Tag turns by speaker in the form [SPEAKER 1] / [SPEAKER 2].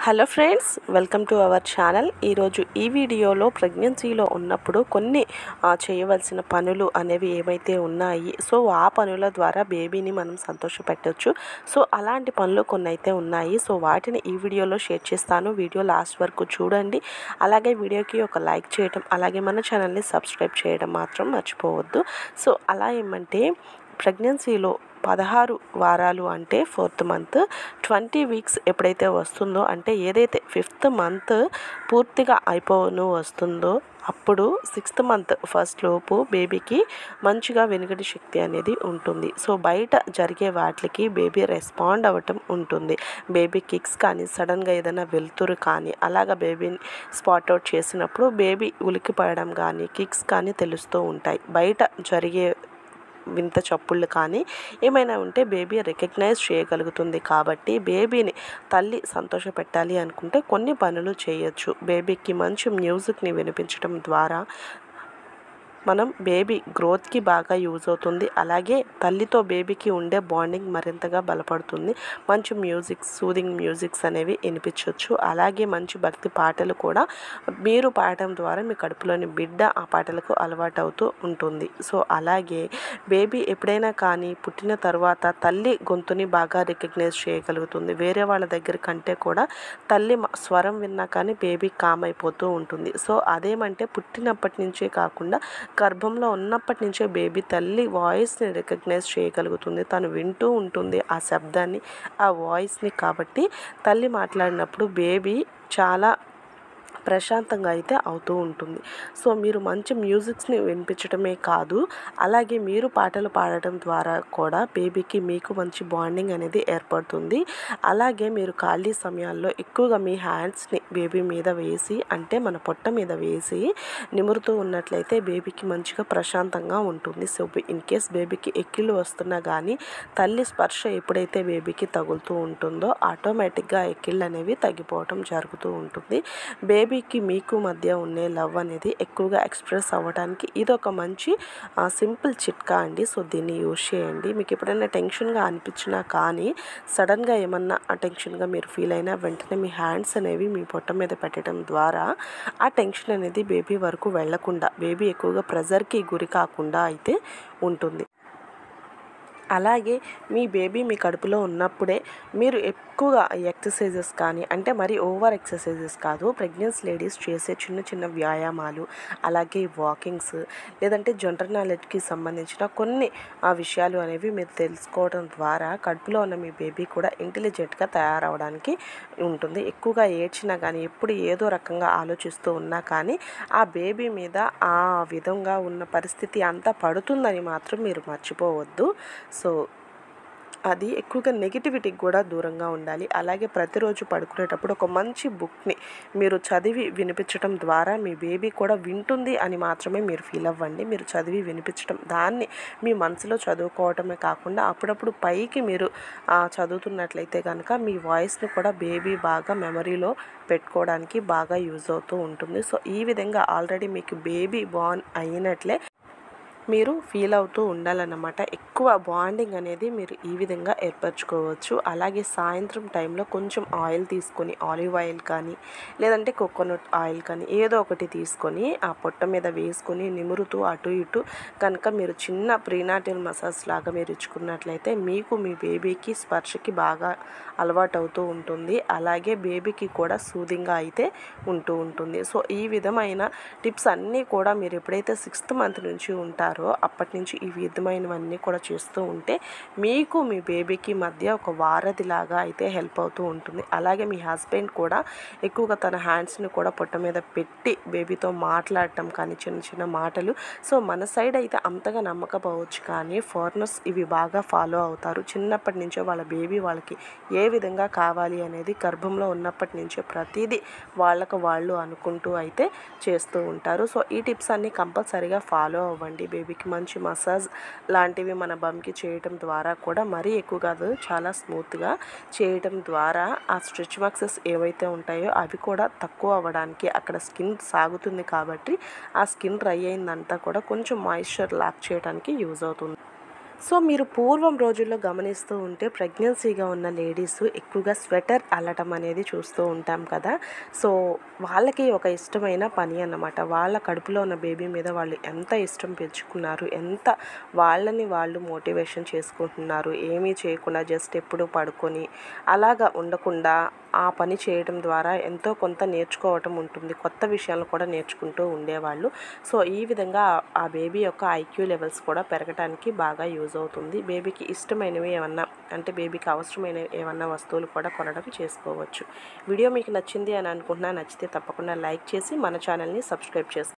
[SPEAKER 1] hello friends welcome to our channel ఈరోజు ఈ వీడియోలో ప్రెగ్నెన్సీలో ఉన్నప్పుడు కొన్ని ఆ, చేయవలసిన పనులు అనేవి ఏమైతే ఉన్నాయి సో ఆ పనుల ద్వారా బేబీని మనం సంతోషపెట్టవచ్చు సో అలాంటి పనులు కొన్ని అయితే ఉన్నాయి సో వాటిని ఈ వీడియోలో షేర్ చేస్తాను వీడియో లాస్ట్ వరకు చూడండి అలాగే వీడియోకి ఒక లైక్ చేయడం అలాగే మన ఛానల్ని సబ్స్క్రైబ్ చేయడం మాత్రం మర్చిపోవద్దు సో అలా ఏమంటే ప్రెగ్నెన్సీలో పదహారు వారాలు అంటే ఫోర్త్ మంత్ ట్వంటీ వీక్స్ ఎప్పుడైతే వస్తుందో అంటే ఏదైతే ఫిఫ్త్ మంత్ పూర్తిగా అయిపోను వస్తుందో అప్పుడు సిక్స్త్ మంత్ ఫస్ట్ లోపు బేబీకి మంచిగా వెనుకటి శక్తి అనేది ఉంటుంది సో బయట జరిగే వాటికి బేబీ రెస్పాండ్ అవ్వటం ఉంటుంది బేబీ కిక్స్ కానీ సడన్గా ఏదైనా వెలుతురు కానీ అలాగ బేబీని స్పాట్ అవుట్ చేసినప్పుడు బేబీ ఉలికి పడడం కానీ కిక్స్ కానీ తెలుస్తూ ఉంటాయి బయట జరిగే వింత చప్పుళ్ళు కానీ ఏమైనా ఉంటే బేబీ రికగ్నైజ్ చేయగలుగుతుంది కాబట్టి బేబీని తల్లి సంతోషపెట్టాలి అనుకుంటే కొన్ని పనులు చేయొచ్చు బేబీకి మంచి మ్యూజిక్ని వినిపించడం ద్వారా మనం బేబీ గ్రోత్కి బాగా యూజ్ అవుతుంది అలాగే తల్లితో బేబీకి ఉండే బాండింగ్ మరింతగా బలపడుతుంది మంచి మ్యూజిక్ సూదింగ్ మ్యూజిక్స్ అనేవి వినిపించవచ్చు అలాగే మంచి భక్తి పాటలు కూడా మీరు పాడటం ద్వారా మీ కడుపులోని బిడ్డ ఆ పాటలకు అలవాటు అవుతూ ఉంటుంది సో అలాగే బేబీ ఎప్పుడైనా కానీ పుట్టిన తర్వాత తల్లి గొంతుని బాగా రికగ్నైజ్ చేయగలుగుతుంది వేరే వాళ్ళ దగ్గర కంటే కూడా తల్లి మ- స్వరం విన్నా కానీ బేబీ కామ్ అయిపోతూ ఉంటుంది సో అదేమంటే పుట్టినప్పటి నుంచే కాకుండా గర్భంలో ఉన్నప్పటి నుంచే బేబీ తల్లి వాయిస్ని రికగ్నైజ్ చేయగలుగుతుంది తను వింటూ ఉంటుంది ఆ శబ్దాన్ని ఆ వాయిస్ని కాబట్టి తల్లి మాట్లాడినప్పుడు బేబీ చాలా ప్రశాంతంగా అయితే అవుతూ ఉంటుంది సో మీరు మంచి మ్యూజిక్స్ని వినిపించడమే కాదు అలాగే మీరు పాటలు పాడటం ద్వారా కూడా బేబీకి మీకు మంచి బాండింగ్ అనేది ఏర్పడుతుంది అలాగే మీరు ఖాళీ సమయాల్లో ఎక్కువగా మీ హ్యాండ్స్ని బేబీ మీద వేసి అంటే మన పొట్ట మీద వేసి నిమురుతూ ఉన్నట్లయితే బేబీకి మంచిగా ప్రశాంతంగా ఉంటుంది సో ఇన్ కేస్ బేబీకి ఎక్కిళ్ళు వస్తున్నా కానీ తల్లి స్పర్శ ఎప్పుడైతే బేబీకి తగులుతూ ఉంటుందో ఆటోమేటిక్గా ఎక్కిళ్ళు అనేవి తగ్గిపోవటం జరుగుతూ ఉంటుంది బేబీకి మీకు మధ్య ఉండే లవ్ అనేది ఎక్కువగా ఎక్స్ప్రెస్ అవ్వడానికి ఇది ఒక మంచి సింపుల్ చిట్కా అండి సో దీన్ని యూజ్ చేయండి మీకు ఎప్పుడైనా టెన్షన్గా అనిపించినా కానీ సడన్గా ఏమన్నా ఆ టెన్షన్గా మీరు ఫీల్ అయినా వెంటనే మీ హ్యాండ్స్ అనేవి మీ పొట్ట మీద పెట్టడం ద్వారా ఆ టెన్షన్ అనేది బేబీ వరకు వెళ్లకుండా బేబీ ఎక్కువగా ప్రెజర్కి గురి కాకుండా అయితే ఉంటుంది అలాగే మీ బేబీ మీ కడుపులో ఉన్నప్పుడే మీరు ఎక్కువగా ఎక్సర్సైజెస్ కానీ అంటే మరి ఓవర్ ఎక్సర్సైజెస్ కాదు ప్రెగ్నెన్సీ లేడీస్ చేసే చిన్న చిన్న వ్యాయామాలు అలాగే వాకింగ్స్ లేదంటే జనరల్ నాలెడ్జ్కి సంబంధించిన కొన్ని ఆ విషయాలు అనేవి మీరు తెలుసుకోవడం ద్వారా కడుపులో ఉన్న మీ బేబీ కూడా ఇంటెలిజెంట్గా తయారవడానికి ఉంటుంది ఎక్కువగా ఏడ్చినా కానీ ఎప్పుడు ఏదో రకంగా ఆలోచిస్తూ ఉన్నా కానీ ఆ బేబీ మీద ఆ విధంగా ఉన్న పరిస్థితి అంతా పడుతుందని మాత్రం మీరు మర్చిపోవద్దు సో అది ఎక్కువగా నెగిటివిటీకి కూడా దూరంగా ఉండాలి అలాగే ప్రతిరోజు పడుకునేటప్పుడు ఒక మంచి బుక్ని మీరు చదివి వినిపించడం ద్వారా మీ బేబీ కూడా వింటుంది అని మాత్రమే మీరు ఫీల్ అవ్వండి మీరు చదివి వినిపించడం దాన్ని మీ మనసులో చదువుకోవటమే కాకుండా అప్పుడప్పుడు పైకి మీరు ఆ, చదువుతున్నట్లయితే కనుక మీ వాయిస్ని కూడా బేబీ బాగా మెమరీలో పెట్టుకోవడానికి బాగా యూజ్ అవుతూ ఉంటుంది సో ఈ విధంగా ఆల్రెడీ మీకు బేబీ బార్న్ అయినట్లే మీరు ఫీల్ అవుతూ ఉండాలన్నమాట ఎక్కువ బాండింగ్ అనేది మీరు ఈ విధంగా ఏర్పరచుకోవచ్చు అలాగే సాయంత్రం టైంలో కొంచెం ఆయిల్ తీసుకొని ఆలివ్ ఆయిల్ కానీ లేదంటే కోకోనట్ ఆయిల్ కానీ ఏదో ఒకటి తీసుకొని ఆ పొట్ట మీద వేసుకొని నిమురుతూ అటు ఇటు కనుక మీరు చిన్న ప్రీనాటిల్ మసాజ్ లాగా మీరు ఇచ్చుకున్నట్లయితే మీకు మీ బేబీకి స్పర్శకి బాగా అలవాటు అవుతూ ఉంటుంది అలాగే బేబీకి కూడా సూదింగ్గా అయితే ఉంటూ ఉంటుంది సో ఈ విధమైన టిప్స్ అన్నీ కూడా మీరు ఎప్పుడైతే సిక్స్త్ మంత్ నుంచి ఉంటారో అప్పటి నుంచి ఈ విధమైనవన్నీ కూడా చేస్తూ ఉంటే మీకు మీ బేబీకి మధ్య ఒక వారధిలాగా అయితే హెల్ప్ అవుతూ ఉంటుంది అలాగే మీ హస్బెండ్ కూడా ఎక్కువగా తన హ్యాండ్స్ని కూడా పొట్ట మీద పెట్టి బేబీతో మాట్లాడటం కానీ చిన్న చిన్న మాటలు సో మన సైడ్ అయితే అంతగా నమ్మకపోవచ్చు కానీ ఫారినర్స్ ఇవి బాగా ఫాలో అవుతారు చిన్నప్పటి నుంచే వాళ్ళ బేబీ వాళ్ళకి ఏ విధంగా కావాలి అనేది గర్భంలో ఉన్నప్పటి నుంచే ప్రతిదీ వాళ్ళకు వాళ్ళు అనుకుంటూ అయితే చేస్తూ ఉంటారు సో ఈ టిప్స్ అన్నీ కంపల్సరీగా ఫాలో అవ్వండి బేబీకి మంచి మసాజ్ లాంటివి మన బంకి చేయటం ద్వారా కూడా మరీ ఎక్కువ కాదు చాలా స్మూత్గా చేయటం ద్వారా ఆ స్ట్రెచ్ మార్క్సెస్ ఏవైతే ఉంటాయో అవి కూడా తక్కువ అవ్వడానికి అక్కడ స్కిన్ సాగుతుంది కాబట్టి ఆ స్కిన్ డ్రై అయిందంతా కూడా కొంచెం మాయిశ్చర్ లాక్ చేయడానికి యూజ్ అవుతుంది సో మీరు పూర్వం రోజుల్లో గమనిస్తూ ఉంటే ప్రెగ్నెన్సీగా ఉన్న లేడీస్ ఎక్కువగా స్వెటర్ అల్లటం అనేది చూస్తూ ఉంటాం కదా సో వాళ్ళకి ఒక ఇష్టమైన పని అన్నమాట వాళ్ళ కడుపులో ఉన్న బేబీ మీద వాళ్ళు ఎంత ఇష్టం పెంచుకున్నారు ఎంత వాళ్ళని వాళ్ళు మోటివేషన్ చేసుకుంటున్నారు ఏమీ చేయకుండా జస్ట్ ఎప్పుడు పడుకొని అలాగా ఉండకుండా ఆ పని చేయడం ద్వారా ఎంతో కొంత నేర్చుకోవటం ఉంటుంది కొత్త విషయాలను కూడా నేర్చుకుంటూ ఉండేవాళ్ళు సో ఈ విధంగా ఆ బేబీ యొక్క ఐక్యూ లెవెల్స్ కూడా పెరగడానికి బాగా యూజ్ అవుతుంది బేబీకి ఇష్టమైనవి ఏమన్నా అంటే బేబీకి అవసరమైన ఏమన్నా వస్తువులు కూడా కొనడం చేసుకోవచ్చు వీడియో మీకు నచ్చింది అని అనుకుంటున్నా నచ్చితే తప్పకుండా లైక్ చేసి మన ఛానల్ని సబ్స్క్రైబ్ చేసుకోండి